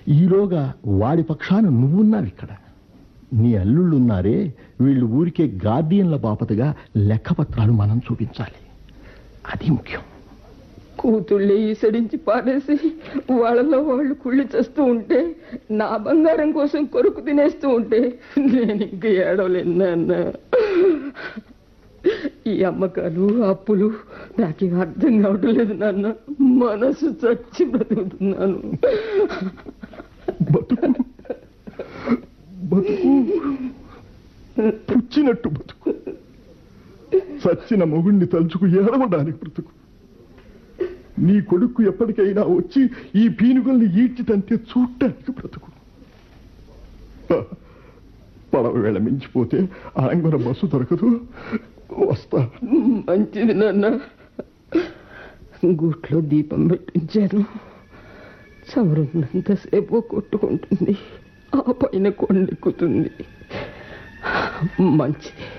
ఈలోగా వాడి పక్షాన నువ్వున్నావు ఇక్కడ నీ అల్లుళ్ళున్నారే వీళ్ళు ఊరికే గార్డియన్ల బాపతగా లెక్కపత్రాలు మనం చూపించాలి అది ముఖ్యం కూతుళ్ళే ఈసడించి పారేసి వాళ్ళలో వాళ్ళు కుళ్ళి చేస్తూ ఉంటే నా బంగారం కోసం కొరుకు తినేస్తూ ఉంటే నేను ఇంక ఏడవలేను నాన్న ఈ అమ్మకాలు అప్పులు నాకేం అర్థం కావటం లేదు నాన్న మనసు చచ్చి బ్రతుకుతున్నాను బతుకు బతుకు పుచ్చినట్టు బతుకు చచ్చిన మొగుణ్ణి తలుచుకు ఏడవడానికి బ్రతుకు నీ కొడుకు ఎప్పటికైనా వచ్చి ఈ పీనుగల్ని ఈడ్చి తంతే చూడటానికి బ్రతుకు పడవ వేళ మించిపోతే ఆంగన బస్సు దొరకదు వస్తా మంచిది నాన్న గూట్లో దీపం పెట్టించాను చవరున్నంతసేపు కొట్టుకుంటుంది ఆ పైన కొండెక్కుతుంది మంచిది